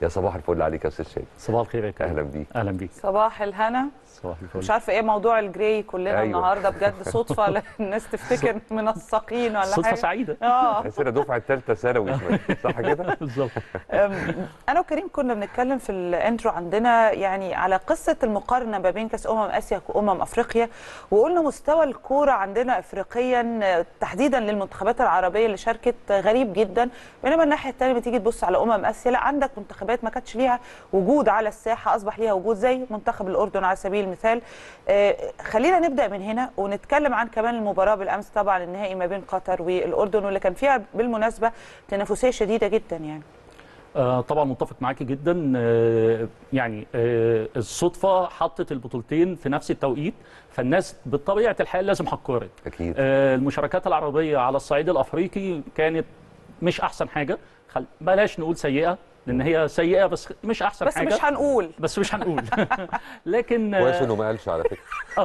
يا صباح الفل عليك يا استاذ شادي صباح الخير يا كريم اهلا بيك اهلا بيك صباح الهنا صباح الفل مش عارفه ايه موضوع الجراي كلنا أيوة. أيوة. النهارده بجد صدفه لا الناس تفتكر منسقين ولا صدفه حاجه سعيده اه تحس ان دفعه ثالثه ثانوي اسمها صح كده؟ بالظبط أم، انا وكريم كنا بنتكلم في الانترو عندنا يعني على قصه المقارنه ما بين كاس امم اسيا وامم افريقيا وقلنا مستوى الكوره عندنا افريقيا آه، تحديدا للمنتخبات العربيه اللي شاركت غريب جدا بينما الناحيه الثانيه بتيجي تبص على امم اسيا لا عندك منتخبات ما كانتش ليها وجود على الساحه اصبح ليها وجود زي منتخب الاردن على سبيل المثال آه، خلينا نبدا من هنا ونتكلم عن كمان المباراه بالامس طبعا النهائي ما بين قطر والاردن واللي كان فيها بالمناسبه تنافسيه شديده جدا يعني آه طبعا متفق معاكي جدا آه يعني آه الصدفه حطت البطولتين في نفس التوقيت فالناس بطبيعه الحال لازم هتقارن اكيد آه المشاركات العربيه على الصعيد الافريقي كانت مش احسن حاجه خل... بلاش نقول سيئه لان هي سيئه بس مش احسن بس حاجه مش هنقول بس مش هنقول لكن كويس آه انه ما قالش على فكره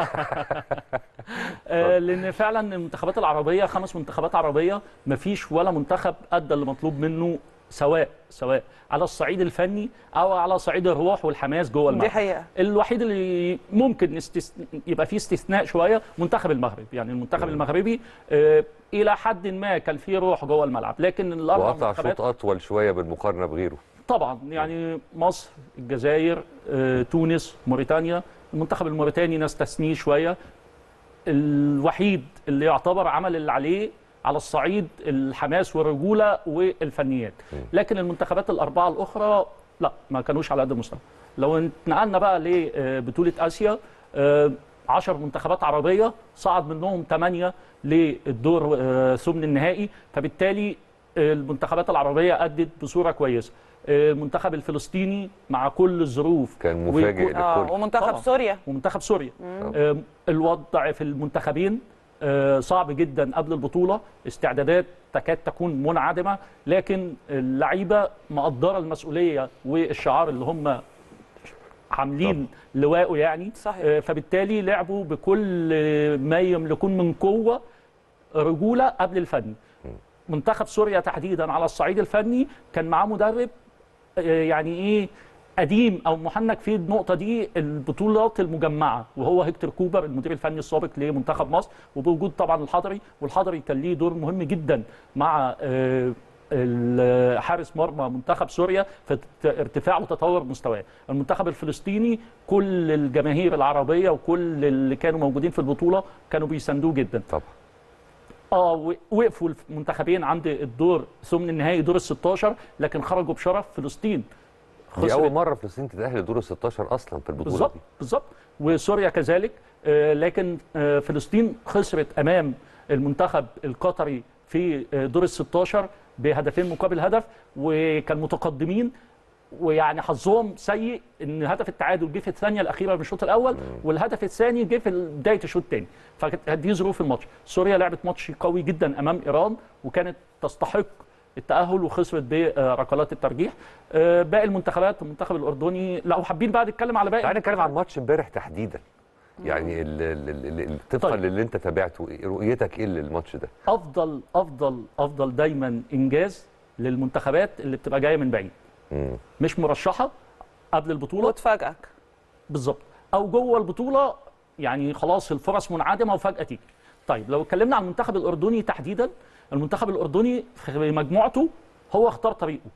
آه، لان فعلا المنتخبات العربيه خمس منتخبات عربيه مفيش ولا منتخب ادى اللي مطلوب منه سواء سواء على الصعيد الفني او على صعيد الروح والحماس جوه دي الملعب حقيقه الوحيد اللي ممكن نستس... يبقى فيه استثناء شويه منتخب المغرب يعني المنتخب المغربي آه، الى حد ما كان فيه روح جوه الملعب لكن الاربع وقطع منتخبات شوط اطول شويه بالمقارنه بغيره طبعا يعني مصر الجزائر آه، تونس موريتانيا المنتخب الموريتاني نستثنيه شويه الوحيد اللي يعتبر عمل اللي عليه على الصعيد الحماس والرجوله والفنيات لكن المنتخبات الاربعه الاخرى لا ما كانوش على قد المستوى لو اتنقلنا بقى لبطوله اسيا آه، 10 منتخبات عربيه صعد منهم 8 للدور آه، ثمن النهائي فبالتالي آه، المنتخبات العربيه ادت بصوره كويسه آه، المنتخب الفلسطيني مع كل الظروف كان مفاجئ وكل- اه للكل ومنتخب طبعاً. سوريا ومنتخب سوريا آم، الوضع في المنتخبين آه، صعب جدا قبل البطوله استعدادات تكاد تكون منعدمه لكن اللعيبه مقدره المسؤوليه والشعار اللي هم عاملين لواءه يعني صحيح. آه، فبالتالي لعبوا بكل ما يملكون من قوه رجوله قبل الفني منتخب سوريا تحديدا على الصعيد الفني كان معاه مدرب آه، يعني ايه قديم او محنك في النقطه دي البطولات المجمعه وهو هيكتور كوبر المدير الفني السابق لمنتخب مصر وبوجود طبعا الحضري والحضري كان ليه دور مهم جدا مع آه، ال- حارس مرمى منتخب سوريا في ت- ارتفاع وتطور مستواه المنتخب الفلسطيني كل الجماهير العربيه وكل اللي كانوا موجودين في البطوله كانوا بيساندوه جدا طبعا اه و- وقفوا المنتخبين عند الدور ثمن النهائي دور ال 16 لكن خرجوا بشرف فلسطين دي خسرت. اول مره فلسطين تتاهل لدور ال 16 اصلا في البطوله بالظبط دي بالظبط وسوريا كذلك آه، لكن آه، فلسطين خسرت امام المنتخب القطري في آه، دور ال 16 بهدفين مقابل هدف وكان متقدمين ويعني حظهم سيء ان هدف التعادل جه في الثانيه الاخيره من الشوط الاول والهدف الثاني جه في بدايه الشوط الثاني فكانت دي ظروف الماتش سوريا لعبت ماتش قوي جدا امام ايران وكانت تستحق التاهل وخسرت بركلات الترجيح آه، باقي المنتخبات المنتخب الاردني لو حابين بقى نتكلم على باقي تعالى نتكلم عن ماتش امبارح تحديدا يعني ال- ال- ال- ال- طبقا طيب. للي انت تابعته إيه- رؤيتك ايه للماتش ده؟ افضل افضل افضل دايما انجاز للمنتخبات اللي بتبقى جايه من بعيد مم. مش مرشحه قبل البطوله وتفاجئك بالظبط او جوه البطوله يعني خلاص الفرص منعدمه وفجاه تيجي طيب لو اتكلمنا عن المنتخب الاردني تحديدا المنتخب الاردني في مجموعته هو اختار طريقه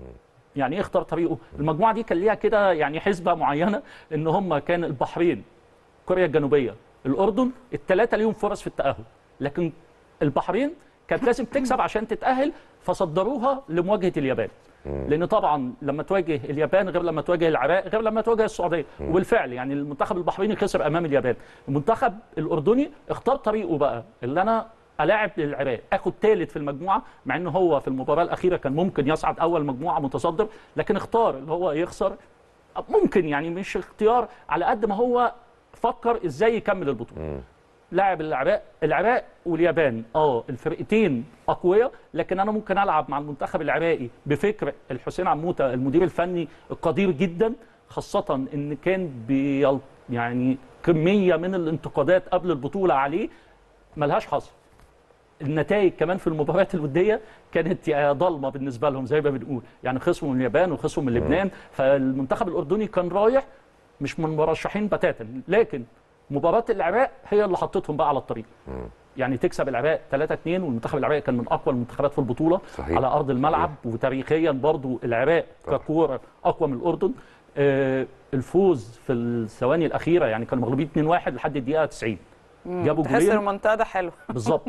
يعني ايه اختار طريقه المجموعه دي كان ليها كده يعني حسبه معينه ان هم كان البحرين كوريا الجنوبيه الاردن الثلاثه ليهم فرص في التاهل لكن البحرين كانت لازم تكسب عشان تتاهل فصدروها لمواجهه اليابان لان طبعا لما تواجه اليابان غير لما تواجه العراق غير لما تواجه السعوديه وبالفعل يعني المنتخب البحريني خسر امام اليابان المنتخب الاردني اختار طريقه بقى اللي انا الاعب للعراق اخد ثالث في المجموعه مع ان هو في المباراه الاخيره كان ممكن يصعد اول مجموعه متصدر لكن اختار اللي هو يخسر ممكن يعني مش اختيار على قد ما هو فكر ازاي يكمل البطوله لاعب العراق العراق واليابان اه الفرقتين اقوياء لكن انا ممكن العب مع المنتخب العراقي بفكر الحسين عموته المدير الفني القدير جدا خاصه ان كان بيل يعني كميه من الانتقادات قبل البطوله عليه ملهاش حظ النتائج كمان في المباريات الوديه كانت يا ضلمه بالنسبه لهم زي ما بنقول يعني خصموا من اليابان وخصموا من لبنان فالمنتخب الاردني كان رايح مش من مرشحين بتاتا لكن مباراه العراق هي اللي حطتهم بقى على الطريق يعني تكسب العراق 3 2 والمنتخب العراقي كان من اقوى المنتخبات في البطوله صحيح. على ارض الملعب وتاريخيا برضو العراق طبعا. ككوره اقوى من الاردن آه الفوز في الثواني الاخيره يعني كانوا مغلوبين 2 1 لحد الدقيقه 90 جابوا تحس جولين المنتدى حلو بالظبط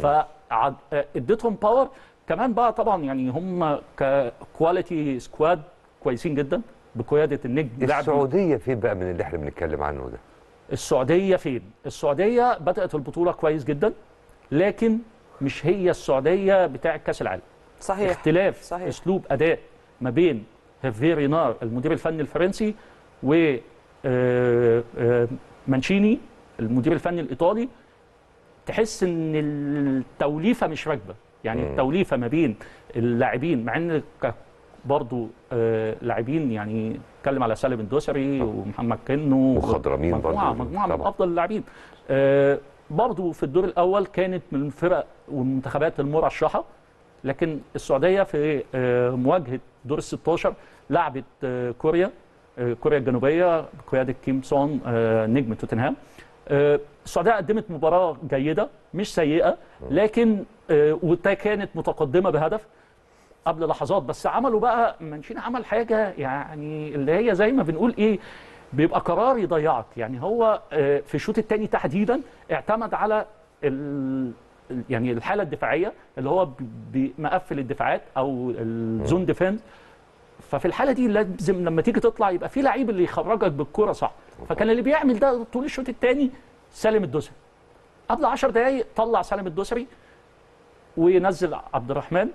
فاديتهم باور كمان بقى طبعا يعني هم ككواليتي سكواد كويسين جدا بقياده النجم لاعب السعوديه فين بقى من اللي احنا بنتكلم عنه ده السعوديه فين؟ السعوديه بدات البطوله كويس جدا لكن مش هي السعوديه بتاع كاس العالم صحيح اختلاف صحيح. اسلوب اداء ما بين هيرفي رينار المدير الفني الفرنسي و آه، آه، مانشيني المدير الفني الايطالي تحس ان التوليفه مش راكبه يعني مم. التوليفه ما بين اللاعبين مع ان ك- برضو آه، لاعبين يعني اتكلم على سالم الدوسري ومحمد كنو وخضرمين مجموعه برضو. مجموعه من طبعا. افضل اللاعبين آه، برضو في الدور الاول كانت من الفرق والمنتخبات المرشحه لكن السعوديه في آه، مواجهه دور ال 16 لعبت آه، كوريا آه، كوريا الجنوبيه بقياده كيم سون آه، نجم توتنهام آه، السعوديه قدمت مباراه جيده مش سيئه لكن آه، وتا كانت متقدمه بهدف قبل لحظات بس عملوا بقى مانشيني عمل حاجه يعني اللي هي زي ما بنقول ايه بيبقى قرار يضيعك يعني هو آه، في الشوط الثاني تحديدا اعتمد على ال يعني الحاله الدفاعيه اللي هو بي- مقفل الدفاعات او الزون ديفنس ففي الحاله دي لازم لما تيجي تطلع يبقى في لعيب اللي يخرجك بالكره صح فكان اللي بيعمل ده طول الشوط الثاني سالم الدوسري قبل 10 دقائق طلع سالم الدوسري وينزل عبد الرحمن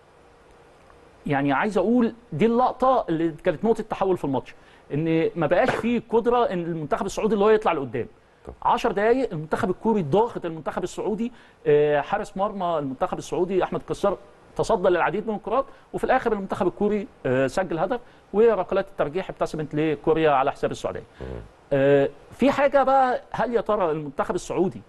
يعني عايز اقول دي اللقطه اللي كانت نقطه تحول في الماتش ان ما بقاش فيه قدره ان المنتخب السعودي اللي هو يطلع لقدام 10 دقائق المنتخب الكوري ضاغط المنتخب السعودي آه، حارس مرمى المنتخب السعودي احمد كسار تصدى للعديد من الكرات وفي الاخر المنتخب الكوري آه، سجل هدف وركلات الترجيح ابتسمت لكوريا على حساب السعوديه. آه، في حاجه بقى هل يا ترى المنتخب السعودي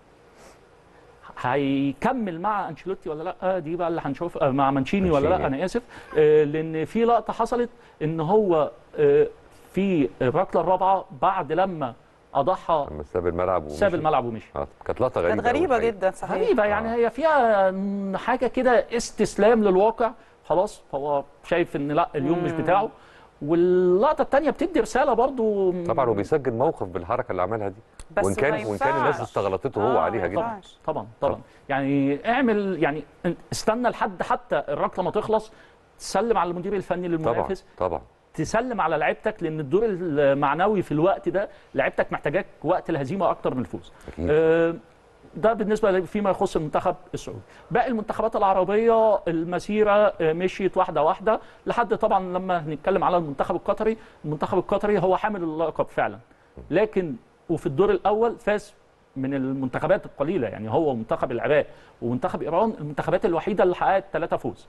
هيكمل مع انشيلوتي ولا لا دي بقى اللي هنشوف آه، مع مانشيني ولا لا مانشيني. انا اسف آه، لان في لقطه حصلت ان هو آه، في الركله الرابعه بعد لما اضحى لما ساب الملعب ومشي. ساب الملعب ومشي آه، كانت لقطه غريبه كانت غريبه أوي الحقيقة. جدا صحيح غريبه يعني آه. هي فيها حاجه كده استسلام للواقع خلاص هو شايف ان لا اليوم مش بتاعه واللقطه الثانيه بتدي رساله برضو طبعا وبيسجل موقف بالحركه اللي عملها دي بس وان كان ما وان كان الناس ينفعش. استغلطته هو آه، عليها ما جدا ينفعش. طبعا طبعا يعني اعمل يعني استنى لحد حتى الركله ما تخلص تسلم على المدير الفني طبعا للمنافس طبعا تسلم على لعيبتك لان الدور المعنوي في الوقت ده لعيبتك محتاجاك وقت الهزيمه اكتر من الفوز اكيد آه، ده بالنسبه لي فيما يخص المنتخب السعودي باقي المنتخبات العربيه المسيره آه، مشيت واحده واحده لحد طبعا لما نتكلم على المنتخب القطري المنتخب القطري هو حامل اللقب فعلا لكن وفي الدور الاول فاز من المنتخبات القليله يعني هو منتخب العراق ومنتخب ايران المنتخبات الوحيده اللي حققت ثلاثه فوز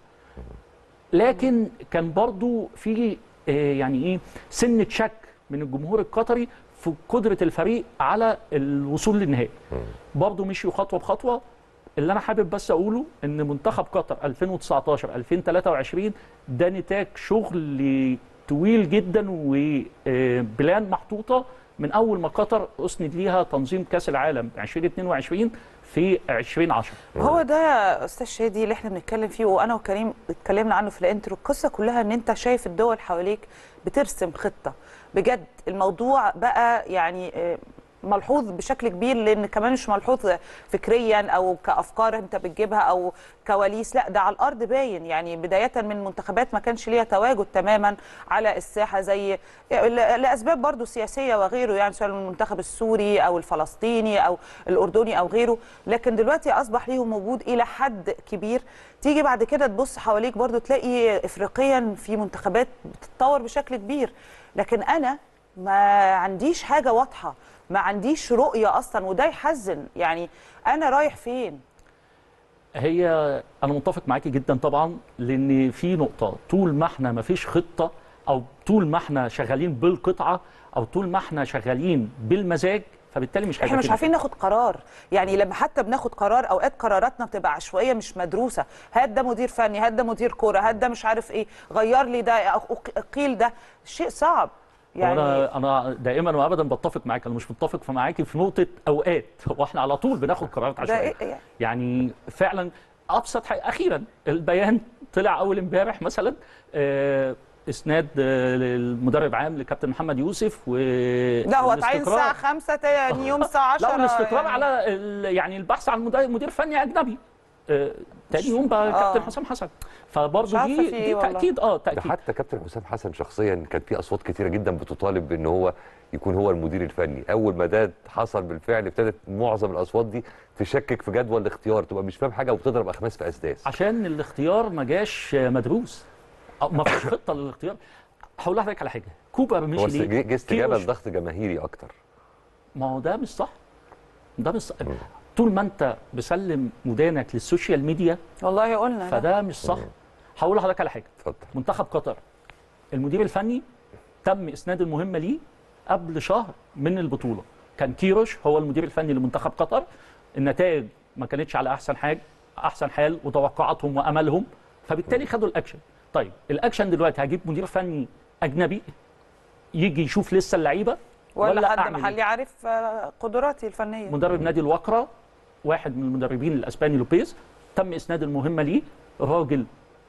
لكن كان برضو في آه، يعني ايه سنه شك من الجمهور القطري في قدره الفريق على الوصول للنهائي برضو مشيوا خطوه بخطوه اللي انا حابب بس اقوله ان منتخب قطر 2019 2023 ده نتاج شغل طويل جدا وبلان محطوطه من اول ما قطر اسند ليها تنظيم كاس العالم 2022 في 2010 هو ده يا استاذ شادي اللي احنا بنتكلم فيه وانا وكريم اتكلمنا عنه في الانترو القصه كلها ان انت شايف الدول حواليك بترسم خطه بجد الموضوع بقى يعني آه، ملحوظ بشكل كبير لان كمان مش ملحوظ فكريا او كافكار انت بتجيبها او كواليس لا ده على الارض باين يعني بدايه من منتخبات ما كانش ليها تواجد تماما على الساحه زي لاسباب برضو سياسيه وغيره يعني سواء المنتخب السوري او الفلسطيني او الاردني او غيره لكن دلوقتي اصبح ليهم وجود الى حد كبير تيجي بعد كده تبص حواليك برضو تلاقي افريقيا في منتخبات بتتطور بشكل كبير لكن انا ما عنديش حاجه واضحه ما عنديش رؤيه اصلا وده يحزن يعني انا رايح فين هي انا متفق معاكي جدا طبعا لان في نقطه طول ما احنا ما فيش خطه او طول ما احنا شغالين بالقطعه او طول ما احنا شغالين بالمزاج فبالتالي مش احنا هيبقى مش في عارفين ناخد قرار يعني لما حتى بناخد قرار اوقات قراراتنا بتبقى عشوائيه مش مدروسه هات ده مدير فني هات ده مدير كوره هات ده مش عارف ايه غير لي ده أو قيل ده شيء صعب يعني يعني انا انا دائما وابدا بتفق معاك انا مش متفق في معاكي في نقطه اوقات واحنا على طول بناخد قرارات ده عشوائيه إيه يعني؟ يعني فعلا ابسط حاجه اخيرا البيان طلع اول امبارح مثلا آه، اسناد آه، للمدرب عام لكابتن محمد يوسف و لا هو اتعين الاستقرار- الساعه 5 تاني يوم الساعه 10 لا والاستقرار يعني. على ال- يعني البحث عن مدير, مدير فني اجنبي آه، تاني يوم بقى آه. كابتن حسام حسن فبرضه مش عارفة دي, في إيه دي والله. تاكيد اه ده تاكيد حتى كابتن حسام حسن شخصيا كان في اصوات كتيره جدا بتطالب بان هو يكون هو المدير الفني اول ما ده حصل بالفعل ابتدت معظم الاصوات دي تشكك في جدول الاختيار تبقى مش فاهم حاجه وبتضرب اخماس في اسداس عشان الاختيار ما جاش مدروس أو ما فيش خطه للاختيار هقول لحضرتك على حاجه كوبر مش هو ليه جه جه استجابه كيروش- لضغط جماهيري اكتر ما هو ده مش صح ده مش صح طول ما انت بسلم ودانك للسوشيال ميديا والله قلنا ده. فده مش صح هقول لحضرتك على حاجه اتفضل منتخب قطر المدير الفني تم اسناد المهمه ليه قبل شهر من البطوله كان كيروش هو المدير الفني لمنتخب قطر النتائج ما كانتش على احسن حاجه احسن حال وتوقعاتهم واملهم فبالتالي خدوا الاكشن طيب الاكشن دلوقتي هجيب مدير فني اجنبي يجي يشوف لسه اللعيبه ولا حد أعمل إيه؟ محلي عارف آه، قدراتي الفنيه مدرب نادي الوقرة واحد من المدربين الاسباني لوبيز تم اسناد المهمه ليه راجل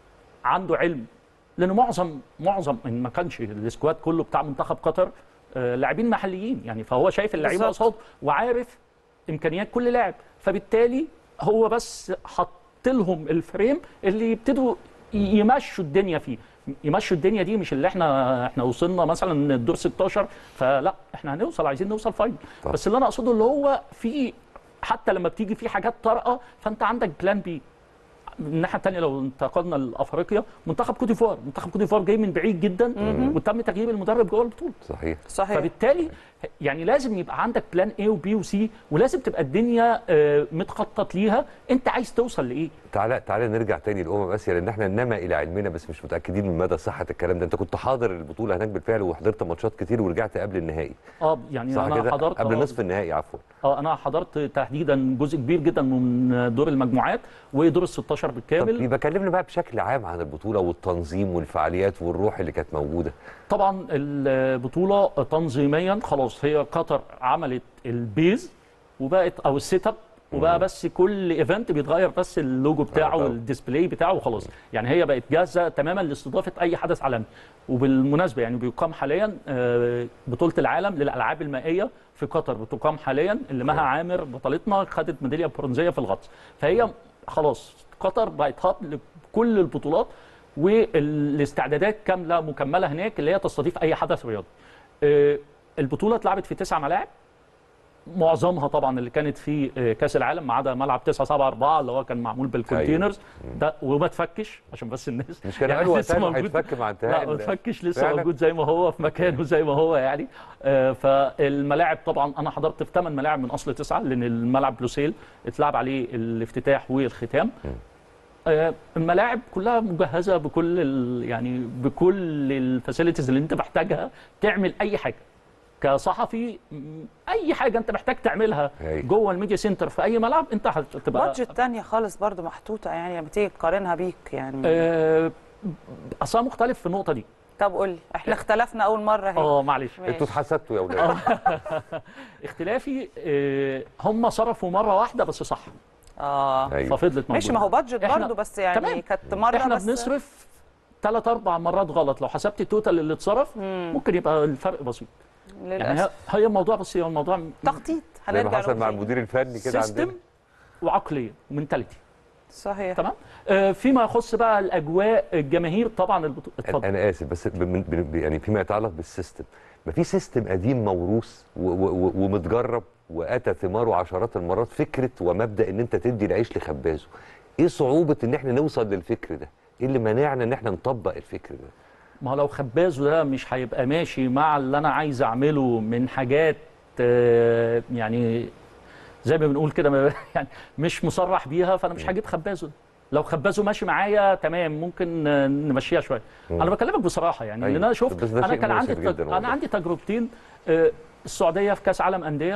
عنده علم لان معظم معظم ان ما كانش السكواد كله بتاع منتخب قطر آه، لاعبين محليين يعني فهو شايف اللعيبه بالظبط. قصاد وعارف امكانيات كل لاعب فبالتالي هو بس حط لهم الفريم اللي يبتدوا ي- يمشوا الدنيا فيه يمشوا الدنيا دي مش اللي احنا احنا وصلنا مثلا الدور 16 فلا احنا هنوصل عايزين نوصل فاينل طب. بس اللي انا اقصده اللي هو في حتى لما بتيجي في حاجات طارئه فانت عندك بلان بي من الناحيه الثانيه لو انتقلنا لافريقيا منتخب كوت ديفوار منتخب كوت ديفوار جاي من بعيد جدا وتم تغيير المدرب جوه البطوله صحيح صحيح فبالتالي يعني لازم يبقى عندك بلان A وبي وسي ولازم تبقى الدنيا آه، متخطط ليها انت عايز توصل لايه تعالى تعالى نرجع تاني لامم اسيا لان احنا نما الى علمنا بس مش متاكدين من مدى صحه الكلام ده انت كنت حاضر البطوله هناك بالفعل وحضرت ماتشات كتير ورجعت قبل النهائي اه يعني صح انا كده حضرت قبل آه، نصف النهائي عفوا اه انا حضرت تحديدا جزء كبير جدا من دور المجموعات ودور ال 16 طب بالكامل يبقى كلمنا بقى بشكل عام عن البطوله والتنظيم والفعاليات والروح اللي كانت موجوده طبعا البطوله تنظيميا خلاص هي قطر عملت البيز وبقت او السيت اب وبقى بس كل ايفنت بيتغير بس اللوجو بتاعه طبعا. والديسبلاي بتاعه وخلاص يعني هي بقت جاهزه تماما لاستضافه اي حدث عالمي وبالمناسبه يعني بيقام حاليا آه، بطوله العالم للالعاب المائيه في قطر بتقام حاليا اللي مها عامر بطلتنا خدت ميداليه برونزيه في الغطس فهي خلاص قطر بقت هاب لكل البطولات والاستعدادات كامله مكمله هناك اللي هي تستضيف اي حدث رياضي آه، البطوله اتلعبت في تسع ملاعب معظمها طبعا اللي كانت في آه، كاس العالم ما عدا ملعب 9 7 4 اللي هو كان معمول بالكونتينرز ده وما اتفكش عشان بس الناس مش كان يعني قالوا لسه وقتها إنه موجود. هيتفك مع لا انتهاء ما ال- اتفكش لسه فعلا؟ موجود زي ما هو في مكانه زي ما هو يعني آه، فالملاعب طبعا انا حضرت في ثمان ملاعب من اصل تسعه لان الملعب بلوسيل اتلعب عليه الافتتاح والختام آه، الملاعب كلها مجهزه بكل ال- يعني بكل الفاسيلتيز اللي انت محتاجها تعمل اي حاجه كصحفي م، اي حاجه انت محتاج تعملها هاي. جوه الميديا سنتر في اي ملعب انت هتبقى بادجت تانية خالص برضو محطوطه يعني لما تيجي تقارنها بيك يعني آه، اصلا مختلف في النقطه دي طب قول لي احنا اختلفنا اول مره اهي اه معلش ماشي. انتوا اتحسدتوا يا اولاد اختلافي آه، هم صرفوا مره واحده بس صح اه ايوه ففضلت موجوده ماشي ما هو بادجت إحنا- برضو بس يعني تمام. كانت مره احنا بس بنصرف ثلاث اربع مرات غلط لو حسبت التوتال اللي اتصرف ممكن يبقى الفرق بسيط يعني هي للاسف هي الموضوع بس هو الموضوع م- تخطيط زي ما هنرجع حصل مع نقول المدير الفني كده سيستم عندنا وعقليه ومنتاليتي صحيح تمام آه، فيما يخص بقى الاجواء الجماهير طبعا البطوله اتفضل انا اسف بس ب- من- ب- يعني فيما يتعلق بالسيستم ما في سيستم قديم موروث و- و- و- ومتجرب واتى ثماره عشرات المرات فكره ومبدا ان انت تدي العيش لخبازه ايه صعوبه ان احنا نوصل للفكر ده ايه اللي منعنا ان احنا نطبق الفكر ده ما هو لو خبازه ده مش هيبقى ماشي مع اللي انا عايز اعمله من حاجات آه، يعني زي ما بنقول كده ما- يعني مش مصرح بيها فانا مش هجيب خبازه ده. لو خبازه ماشي معايا تمام ممكن آه، نمشيها شويه انا بكلمك بصراحه يعني أيوة. لان انا شفت بس ده انا شيء كان عندي مؤسف تج... جداً انا والله. عندي تجربتين آه، السعوديه في كاس عالم انديه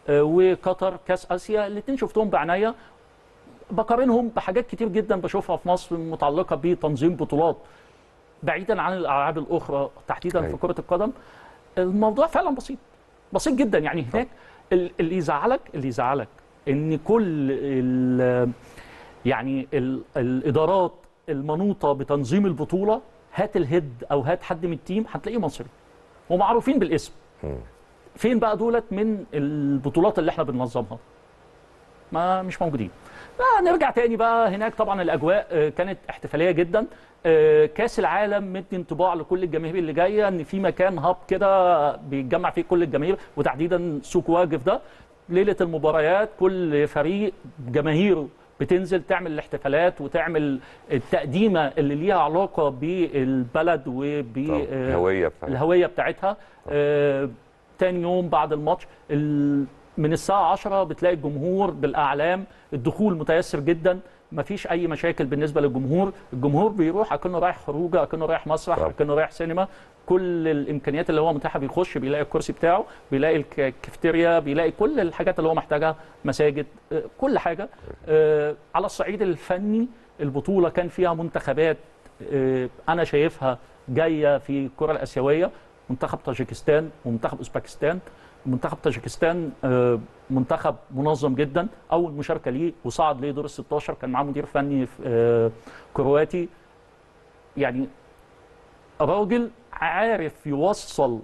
آه، وقطر كاس اسيا الاثنين شفتهم بعناية بقارنهم بحاجات كتير جدا بشوفها في مصر متعلقه بتنظيم بطولات بعيدا عن الالعاب الاخرى تحديدا أيوة. في كره القدم الموضوع فعلا بسيط بسيط جدا يعني هناك ال- اللي يزعلك اللي يزعلك ان كل ال- يعني ال- الادارات المنوطه بتنظيم البطوله هات الهيد او هات حد من التيم هتلاقيه مصري ومعروفين بالاسم فين بقى دولت من البطولات اللي احنا بننظمها ما مش موجودين لا نرجع تاني بقى هناك طبعا الاجواء آه، كانت احتفاليه جدا آه، كاس العالم مدي انطباع لكل الجماهير اللي جايه ان في مكان هاب كده بيتجمع فيه كل الجماهير وتحديدا سوق واقف ده ليله المباريات كل فريق جماهيره بتنزل تعمل الاحتفالات وتعمل التقديمه اللي ليها علاقه بالبلد وب آه، الهويه بتاعتها الهويه بتاعتها آه تاني يوم بعد الماتش ال- من الساعه 10 بتلاقي الجمهور بالاعلام الدخول متيسر جدا مفيش اي مشاكل بالنسبه للجمهور الجمهور بيروح اكنه رايح خروجه اكنه رايح مسرح طبعا. اكنه رايح سينما كل الامكانيات اللي هو متاحه بيخش بيلاقي الكرسي بتاعه بيلاقي الك- الكافيتيريا بيلاقي كل الحاجات اللي هو محتاجها مساجد آه، كل حاجه آه، على الصعيد الفني البطوله كان فيها منتخبات آه، انا شايفها جايه في الكره الاسيويه منتخب طاجيكستان ومنتخب اوزبكستان منتخب طاجيكستان آه، منتخب منظم جدا اول مشاركه ليه وصعد ليه دور ال 16 كان معاه مدير فني آه، كرواتي يعني راجل عارف يوصل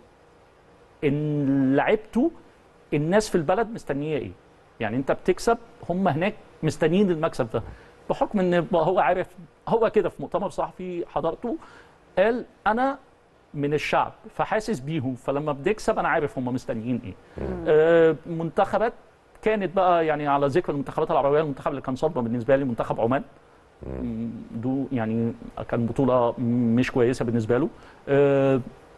ان لعيبته الناس في البلد مستنيه ايه يعني انت بتكسب هم هناك مستنيين المكسب ده بحكم ان هو عارف هو كده في مؤتمر صحفي حضرته قال انا من الشعب فحاسس بيهم فلما بنكسب انا عارف هم مستنيين ايه آه منتخبات كانت بقى يعني على ذكر المنتخبات العربيه المنتخب اللي كان صدمه بالنسبه لي منتخب عمان مم، دو يعني كان بطوله مش كويسه بالنسبه له آه،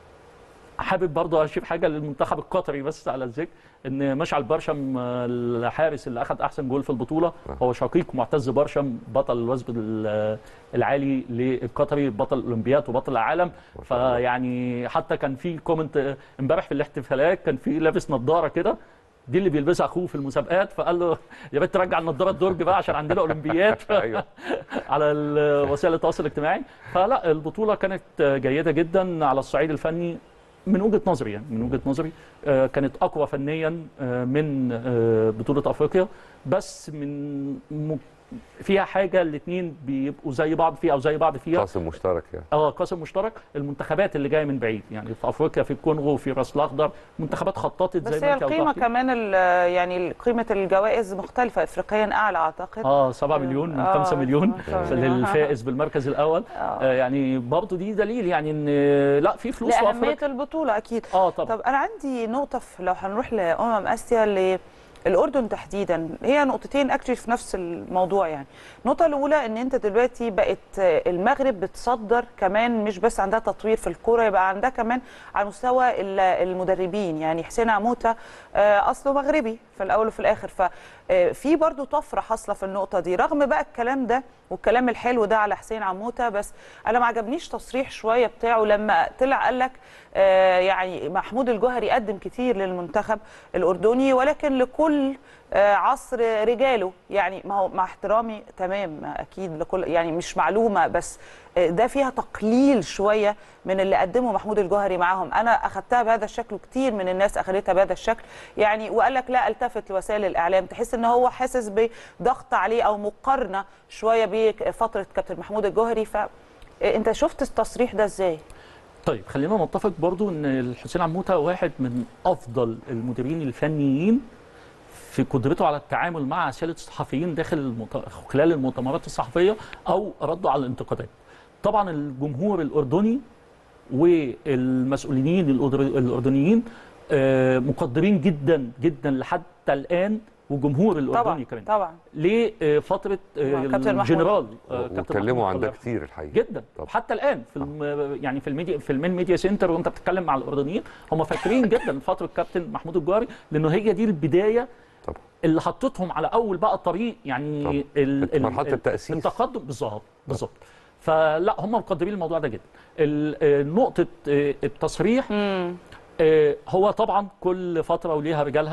حابب برضه اشير حاجه للمنتخب القطري بس على الذكر ان مشعل برشم آه، الحارس اللي اخذ احسن جول في البطوله هو شقيق معتز برشم بطل الوثب ال- العالي للقطري بطل الاولمبياد وبطل العالم شاء الله. فيعني حتى كان في كومنت آه، امبارح في الاحتفالات كان في لابس نظاره كده دي اللي بيلبسها اخوه في المسابقات فقال له يا ريت ترجع النضاره الدرج بقى عشان عندنا اولمبياد ايوه على ال- وسائل التواصل الاجتماعي فلا البطوله كانت جيده جدا على الصعيد الفني من وجهه نظري يعني من وجهه نظري آه، كانت اقوى فنيا آه، من آه، بطوله افريقيا بس من م- فيها حاجه الاثنين بيبقوا زي بعض فيها او زي بعض فيها قاسم مشترك يعني اه قاسم مشترك المنتخبات اللي جايه من بعيد يعني في افريقيا في الكونغو في راس الاخضر منتخبات خططت زي بس ما هي انت القيمه وضحتي. كمان ال- يعني قيمه الجوائز مختلفه افريقيا اعلى اعتقد اه 7 مليون من آه، 5 مليون سبعة مليون. للفائز بالمركز الاول آه. آه يعني برضه دي دليل يعني ان آه، لا في فلوس في لأهمية افريقيا البطولة أكيد اه طبعا طب أنا عندي نقطة في لو هنروح لأمم آسيا للأردن تحديدا هي نقطتين اكشلي في نفس الموضوع يعني النقطة الأولى إن أنت دلوقتي بقت المغرب بتصدر كمان مش بس عندها تطوير في الكورة يبقى عندها كمان على مستوى ال- المدربين يعني حسين عموتة آه، أصله مغربي في الأول وفي الآخر ففي برضو طفرة حاصلة في النقطة دي رغم بقى الكلام ده والكلام الحلو ده على حسين عموتة بس أنا ما عجبنيش تصريح شوية بتاعه لما طلع قال لك آه، يعني محمود الجوهري قدم كتير للمنتخب الأردني ولكن لكل آه، عصر رجاله يعني ما هو مع احترامي تمام اكيد لكل يعني مش معلومه بس آه، ده فيها تقليل شويه من اللي قدمه محمود الجوهري معاهم انا اخذتها بهذا الشكل وكتير من الناس اخذتها بهذا الشكل يعني وقال لك لا التفت لوسائل الاعلام تحس ان هو حاسس بضغط عليه او مقارنه شويه بفتره كابتن محمود الجوهري ف انت شفت التصريح ده ازاي طيب خلينا نتفق برضو ان الحسين عموته واحد من افضل المديرين الفنيين في قدرته على التعامل مع اسئله الصحفيين داخل المؤت... خلال المؤتمرات الصحفيه او ردوا على الانتقادات. طبعا الجمهور الاردني والمسؤولين الأردر- الاردنيين آه، مقدرين جدا جدا لحتى الان وجمهور الاردني طبعا كمان طبعا لفتره مع كابتن محمود. الجنرال آه، كابتن واتكلموا محمود عن ده الله كتير الحقيقه جدا طبعا. حتى الان في الم... يعني في الميديا في المين ميديا سنتر وانت بتتكلم مع الاردنيين هم فاكرين جدا فتره كابتن محمود الجوهري لانه هي دي البدايه طبعا اللي حطتهم على اول بقى طريق يعني طبعا. ال... ال... مرحلة ال- التأسيس. التقدم بالظبط بالظبط فلا هم مقدرين الموضوع ده جدا ال- آه، نقطه آه، التصريح امم آه، هو طبعا كل فتره وليها رجالها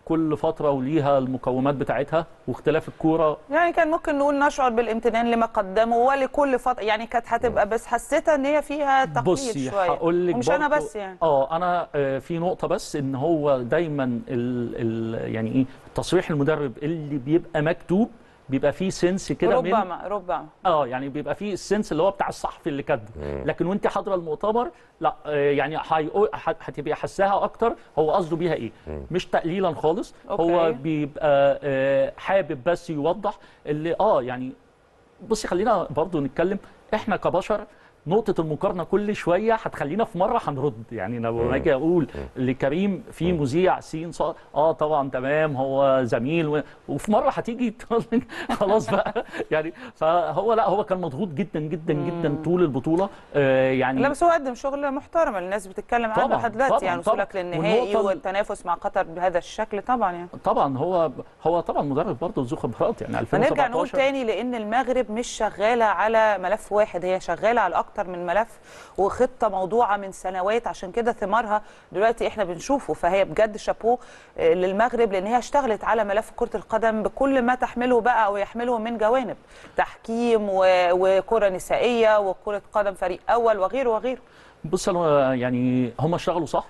كل فتره وليها المقومات بتاعتها واختلاف الكوره يعني كان ممكن نقول نشعر بالامتنان لما قدموا ولكل فتره يعني كانت هتبقى بس حسيتها ان هي فيها تقليد بصي شويه هقول لك ومش انا برضو- بس يعني اه انا آه، في نقطه بس ان هو دايما ال ال يعني ايه تصريح المدرب اللي بيبقى مكتوب بيبقى فيه سنس كده من ربما ربما اه يعني بيبقى فيه السنس اللي هو بتاع الصحفي اللي كاتبه لكن وانت حاضره المؤتمر لا آه، يعني هيقول- ه- هتبقي حساها اكتر هو قصده بيها ايه مش تقليلا خالص هو أوكي. بيبقى آه، حابب بس يوضح اللي اه يعني بصي خلينا برضو نتكلم احنا كبشر نقطة المقارنة كل شوية هتخلينا في مرة هنرد يعني لما اجي اقول لكريم في مذيع سين صاد اه طبعا تمام هو زميل و... وفي مرة هتيجي تقول لك خلاص بقى يعني فهو لا هو كان مضغوط جدا جدا جدا طول البطولة آه يعني لا بس هو قدم شغل محترم الناس بتتكلم عنه طبعاً، لحد دلوقتي طبعاً، يعني طبعاً. وصولك للنهائي والنقطة ال- والتنافس مع قطر بهذا الشكل طبعا يعني طبعا هو هو طبعا مدرب برضه ذو خبرات يعني 2017 فنرجع نقول تاني لان المغرب مش شغاله على ملف واحد هي شغاله على اكتر من ملف وخطه موضوعه من سنوات عشان كده ثمارها دلوقتي احنا بنشوفه فهي بجد شابوه آه، للمغرب لان هي اشتغلت على ملف كره القدم بكل ما تحمله بقى او يحمله من جوانب تحكيم و- وكره نسائيه وكره قدم فريق اول وغيره وغيره بص انا يعني هم اشتغلوا صح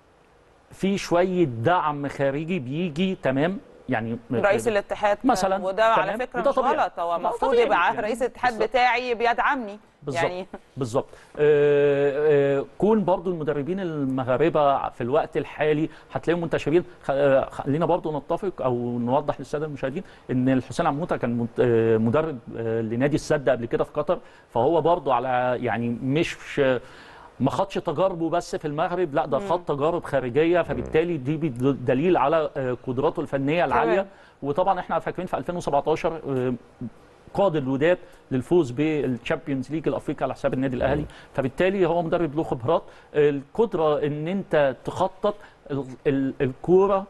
في شويه دعم خارجي بيجي تمام يعني رئيس الاتحاد مثلاً، وده على تمام، فكره وده مش طبيعي. غلط هو ده المفروض طبيعي يبقى يعني. رئيس الاتحاد بالظبط. بتاعي بيدعمني بالظبط يعني بالظبط آه، آه، كون برضو المدربين المغاربه في الوقت الحالي هتلاقيهم منتشرين خ- آه، خلينا برضو نتفق او نوضح للساده المشاهدين ان الحسين عموته كان مت- آه، مدرب آه، لنادي السد قبل كده في قطر فهو برضو على يعني مش ما خدش تجاربه بس في المغرب لا ده خد تجارب خارجيه فبالتالي دي بد- دليل على آه، قدراته الفنيه العاليه تمام. وطبعا احنا فاكرين في 2017 آه، قاد الوداد للفوز بالتشامبيونز ليج الافريقي على حساب النادي الاهلي فبالتالي هو مدرب له خبرات القدره ان انت تخطط ال- ال- الكوره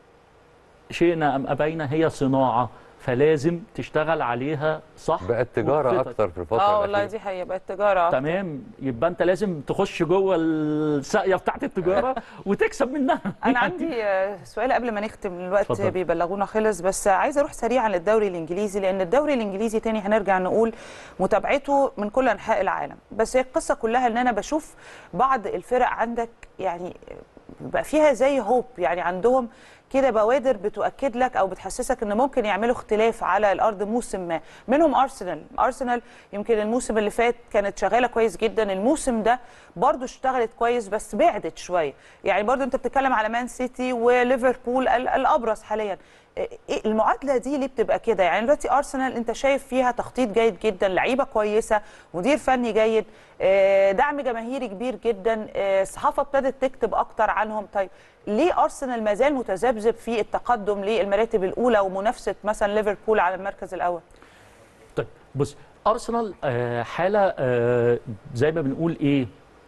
شئنا ام ابينا هي صناعه فلازم تشتغل عليها صح بقت تجاره وبخطط. اكتر في الفتره اه والله الأخيرة. دي حقيقه بقت تجاره أكتر. تمام يبقى انت لازم تخش جوه الساقيه بتاعت التجاره وتكسب منها انا عندي آه، سؤال قبل ما نختم الوقت اتفضل. بيبلغونا خلص بس عايزه اروح سريعا للدوري الانجليزي لان الدوري الانجليزي تاني هنرجع نقول متابعته من كل انحاء العالم بس هي القصه كلها ان انا بشوف بعض الفرق عندك يعني بقى فيها زي هوب يعني عندهم كده بوادر بتؤكد لك او بتحسسك ان ممكن يعملوا اختلاف على الارض موسم ما منهم ارسنال ارسنال يمكن الموسم اللي فات كانت شغاله كويس جدا الموسم ده برضو اشتغلت كويس بس بعدت شويه يعني برضو انت بتتكلم على مان سيتي وليفربول ال- الابرز حاليا إيه المعادله دي ليه بتبقى كده يعني دلوقتي ارسنال انت شايف فيها تخطيط جيد جدا لعيبه كويسه مدير فني جيد آه، دعم جماهيري كبير جدا آه، الصحافه ابتدت تكتب اكتر عنهم طيب ليه ارسنال ما زال متذبذب في التقدم للمراتب الاولى ومنافسه مثلا ليفربول على المركز الاول طيب بص ارسنال آه، حاله آه، زي ما بنقول ايه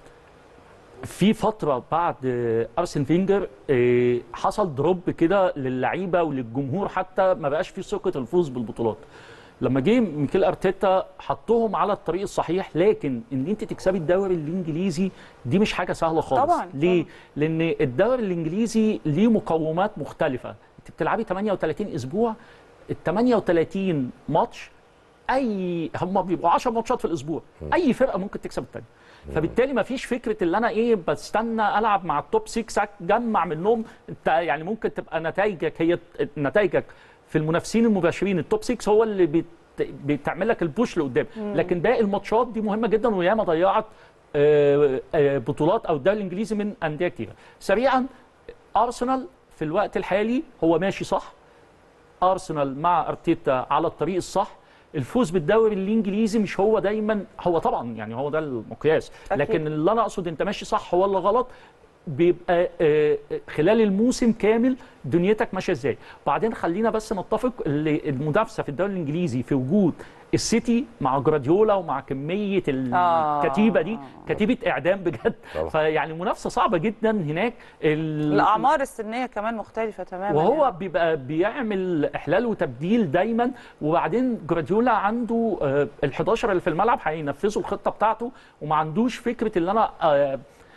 في فتره بعد آه، ارسن فينجر آه، حصل دروب كده للعيبه وللجمهور حتى ما بقاش في ثقه الفوز بالبطولات لما جه ميكيل ارتيتا حطهم على الطريق الصحيح لكن ان انت تكسبي الدوري الانجليزي دي مش حاجه سهله خالص طبعاً، ليه لان الدوري الانجليزي ليه مقومات مختلفه انت بتلعبي 38 اسبوع ال 38 ماتش اي هم بيبقوا 10 ماتشات في الاسبوع اي فرقه ممكن تكسب الثانيه فبالتالي ما فيش فكره اللي انا ايه بستنى العب مع التوب 6 اجمع منهم انت يعني ممكن تبقى نتائجك هي نتائجك في المنافسين المباشرين التوب 6 هو اللي بت بتعمل لك البوش لقدام لكن باقي الماتشات دي مهمه جدا وياما ضيعت آه، آه، بطولات او الدوري الانجليزي من انديه كتيره سريعا ارسنال في الوقت الحالي هو ماشي صح ارسنال مع ارتيتا على الطريق الصح الفوز بالدوري الانجليزي مش هو دايما هو طبعا يعني هو ده المقياس أكيد. لكن اللي انا اقصد انت ماشي صح ولا غلط بيبقى آه، خلال الموسم كامل دنيتك ماشيه ازاي بعدين خلينا بس نتفق اللي المنافسه في الدوري الانجليزي في وجود السيتي مع جراديولا ومع كميه الكتيبه دي كتيبه اعدام بجد طبعا. فيعني منافسه صعبه جدا هناك ال- الاعمار السنيه كمان مختلفه تماما وهو يعني. بيبقى بيعمل احلال وتبديل دايما وبعدين جراديولا عنده ال 11 اللي في الملعب هينفذوا الخطه بتاعته وما عندوش فكره اللي انا آه،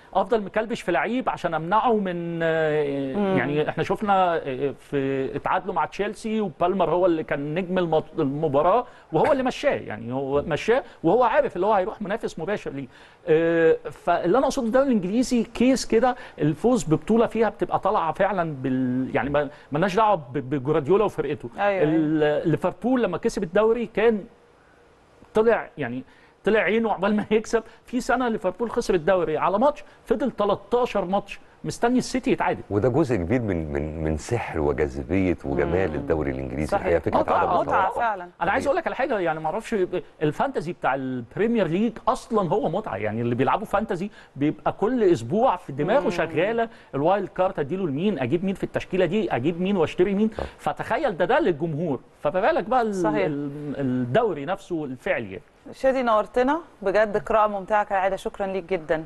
افضل مكلبش في لعيب عشان امنعه من آه، يعني احنا شفنا آه، في اتعادلوا مع تشيلسي وبالمر هو اللي كان نجم المط- المباراه وهو اللي مشاه يعني هو مشاه وهو عارف اللي هو هيروح منافس مباشر ليه آه، فاللي انا اقصده الدوري الانجليزي كيس كده الفوز ببطوله فيها بتبقى طالعه فعلا بال يعني ما- مالناش دعوه ب- بجوارديولا وفرقته أيوة، ال- ليفربول لما كسب الدوري كان طلع يعني طلع عينه عقبال ما يكسب في سنه ليفربول خسر الدوري على ماتش فضل 13 ماتش مستني السيتي يتعادل وده جزء كبير من من من سحر وجاذبيه وجمال الدوري الانجليزي صحيح. الحقيقه فكره متعة- عدم متعة التوقع. فعلا انا عايز اقول لك على حاجه يعني ما اعرفش الفانتزي بتاع البريمير ليج اصلا هو متعه يعني اللي بيلعبوا فانتزي بيبقى كل اسبوع في دماغه شغاله الوايلد كارت اديله لمين اجيب مين في التشكيله دي اجيب مين واشتري مين فتخيل ده ده للجمهور فما بالك بقى ال- صحيح. ال- الدوري نفسه الفعلي يعني. شادي نورتنا بجد قراءه ممتعه كالعاده شكرا ليك جدا